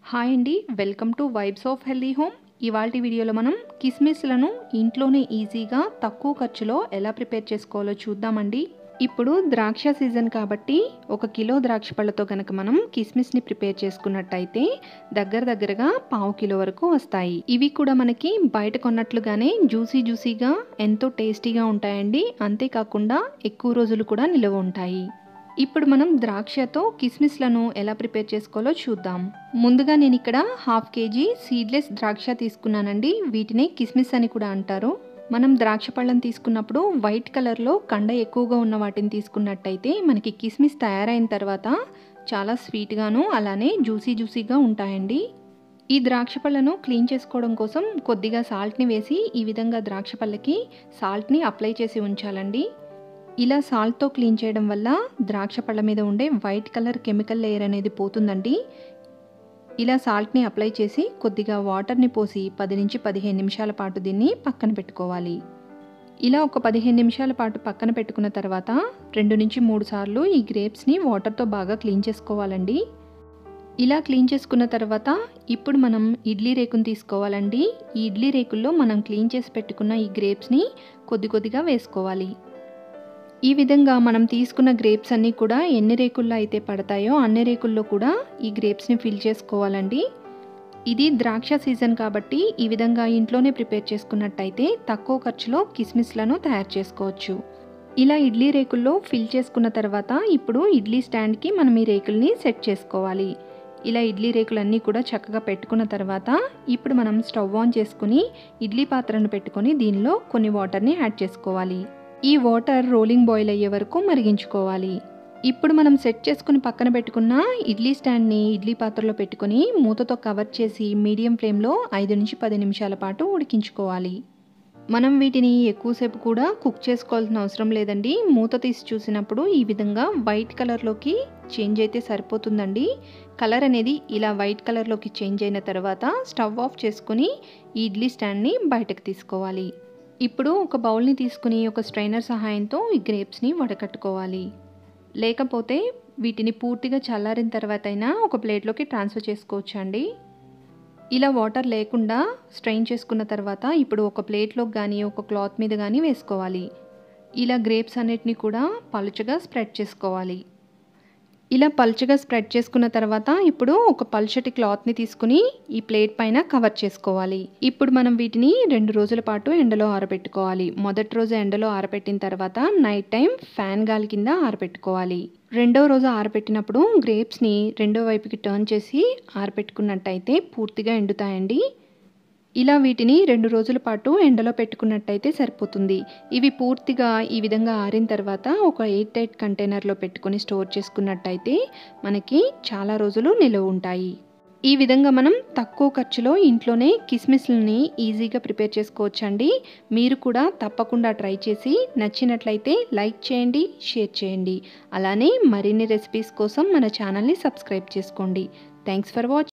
hi అండి welcome to vibes of healthy home ఇవాళ వీడియోలో మనం కిస్మిస్లను ఇంట్లోనే ఈజీగా తక్కువ ఖర్చులో ఎలా ప్రిపేర్ చేసుకోవాలో చూద్దామండి ఇప్పుడు ద్రాక్ష సీజన్ కాబట్టి ఒక కిలో ద్రాక్ష పళ్ళతో కనుక మనం కిస్మిస్ని ప్రిపేర్ చేసుకున్నట్టయితే దగ్గర దగ్గరగా పావు కిలో వరకు వస్తాయి ఇవి కూడా మనకి బయట కొన్నట్లుగానే జ్యూసీ జ్యూసీగా ఎంతో టేస్టీగా ఉంటాయండి అంతేకాకుండా ఎక్కువ రోజులు కూడా నిల్వ ఉంటాయి ఇప్పుడు మనం ద్రాక్షతో కిస్మిస్లను ఎలా ప్రిపేర్ చేసుకోవాలో చూద్దాం ముందుగా నేను ఇక్కడ హాఫ్ కేజీ సీడ్లెస్ ద్రాక్ష తీసుకున్నానండి వీటిని కిస్మిస్ అని కూడా అంటారు మనం ద్రాక్ష పళ్ళని తీసుకున్నప్పుడు వైట్ కలర్లో కండ ఎక్కువగా ఉన్న వాటిని తీసుకున్నట్టయితే మనకి కిస్మిస్ తయారైన తర్వాత చాలా స్వీట్గాను అలానే జ్యూసీ జ్యూసీగా ఉంటాయండి ఈ ద్రాక్ష పళ్ళను క్లీన్ చేసుకోవడం కోసం కొద్దిగా సాల్ట్ని వేసి ఈ విధంగా ద్రాక్ష పళ్ళకి సాల్ట్ని అప్లై చేసి ఉంచాలండి ఇలా సాల్ట్తో క్లీన్ చేయడం వల్ల ద్రాక్ష పళ్ళ మీద ఉండే వైట్ కలర్ కెమికల్ లేయర్ అనేది పోతుందండి ఇలా సాల్ట్ని అప్లై చేసి కొద్దిగా వాటర్ని పోసి పది నుంచి పదిహేను నిమిషాల పాటు దీన్ని పక్కన పెట్టుకోవాలి ఇలా ఒక పదిహేను నిమిషాల పాటు పక్కన పెట్టుకున్న తర్వాత రెండు నుంచి మూడు సార్లు ఈ గ్రేప్స్ని వాటర్తో బాగా క్లీన్ చేసుకోవాలండి ఇలా క్లీన్ చేసుకున్న తర్వాత ఇప్పుడు మనం ఇడ్లీ రేకుని తీసుకోవాలండి ఈ ఇడ్లీ రేకుల్లో మనం క్లీన్ చేసి పెట్టుకున్న ఈ గ్రేప్స్ని కొద్ది కొద్దిగా వేసుకోవాలి ఈ విధంగా మనం తీసుకున్న గ్రేప్స్ అన్నీ కూడా ఎన్ని రేకుల్లో అయితే పడతాయో అన్ని రేకుల్లో కూడా ఈ గ్రేప్స్ని ఫిల్ చేసుకోవాలండి ఇది ద్రాక్ష సీజన్ కాబట్టి ఈ విధంగా ఇంట్లోనే ప్రిపేర్ చేసుకున్నట్టయితే తక్కువ ఖర్చులో కిస్మిస్లను తయారు చేసుకోవచ్చు ఇలా ఇడ్లీ రేకుల్లో ఫిల్ చేసుకున్న తర్వాత ఇప్పుడు ఇడ్లీ స్టాండ్కి మనం ఈ రేకుల్ని సెట్ చేసుకోవాలి ఇలా ఇడ్లీ రేకులన్నీ కూడా చక్కగా పెట్టుకున్న తర్వాత ఇప్పుడు మనం స్టవ్ ఆన్ చేసుకుని ఇడ్లీ పాత్రను పెట్టుకొని దీనిలో కొన్ని వాటర్ని యాడ్ చేసుకోవాలి ఈ వాటర్ రోలింగ్ బాయిల్ అయ్యే వరకు మరిగించుకోవాలి ఇప్పుడు మనం సెట్ చేసుకుని పక్కన పెట్టుకున్న ఇడ్లీ స్టాండ్ని ఇడ్లీ పాత్రలో పెట్టుకొని మూతతో కవర్ చేసి మీడియం ఫ్లేమ్లో ఐదు నుంచి పది నిమిషాల పాటు ఉడికించుకోవాలి మనం వీటిని ఎక్కువసేపు కూడా కుక్ చేసుకోవాల్సిన అవసరం లేదండి మూత తీసి చూసినప్పుడు ఈ విధంగా వైట్ కలర్లోకి చేంజ్ అయితే సరిపోతుందండి కలర్ అనేది ఇలా వైట్ కలర్లోకి చేంజ్ అయిన తర్వాత స్టవ్ ఆఫ్ చేసుకుని ఈ ఇడ్లీ స్టాండ్ని బయటకు తీసుకోవాలి ఇప్పుడు ఒక బౌల్ని తీసుకుని ఒక స్ట్రైనర్ సహాయంతో ఈ గ్రేప్స్ని వడకట్టుకోవాలి లేకపోతే వీటిని పూర్తిగా చల్లారిన తర్వాత అయినా ఒక ప్లేట్లోకి ట్రాన్స్ఫర్ చేసుకోవచ్చు అండి ఇలా వాటర్ లేకుండా స్ట్రెయిన్ చేసుకున్న తర్వాత ఇప్పుడు ఒక ప్లేట్లోకి కానీ ఒక క్లాత్ మీద కానీ వేసుకోవాలి ఇలా గ్రేప్స్ అన్నిటిని కూడా పలుచగా స్ప్రెడ్ చేసుకోవాలి ఇలా పల్చగా స్ప్రెడ్ చేసుకున్న తర్వాత ఇప్పుడు ఒక పల్చటి క్లాత్ని తీసుకుని ఈ ప్లేట్ పైన కవర్ చేసుకోవాలి ఇప్పుడు మనం వీటిని రెండు రోజుల పాటు ఎండలో ఆరబెట్టుకోవాలి మొదటి రోజు ఎండలో ఆరబెట్టిన తర్వాత నైట్ టైం ఫ్యాన్ గాలి కింద ఆరబెట్టుకోవాలి రెండో రోజు ఆరబెట్టినప్పుడు గ్రేప్స్ని రెండో వైపుకి టర్న్ చేసి ఆరబెట్టుకున్నట్టయితే పూర్తిగా ఎండుతాయండి ఇలా వీటిని రెండు రోజుల పాటు ఎండలో పెట్టుకున్నట్టయితే సరిపోతుంది ఇవి పూర్తిగా ఈ విధంగా ఆరిన తర్వాత ఒక ఎయిట్ ఎయిట్ కంటైనర్లో పెట్టుకొని స్టోర్ చేసుకున్నట్టయితే మనకి చాలా రోజులు నిలువ ఉంటాయి ఈ విధంగా మనం తక్కువ ఖర్చులో ఇంట్లోనే కిస్మిస్లని ఈజీగా ప్రిపేర్ చేసుకోవచ్చండి మీరు కూడా తప్పకుండా ట్రై చేసి నచ్చినట్లయితే లైక్ చేయండి షేర్ చేయండి అలానే మరిన్ని రెసిపీస్ కోసం మన ఛానల్ని సబ్స్క్రైబ్ చేసుకోండి థ్యాంక్స్ ఫర్ వాచింగ్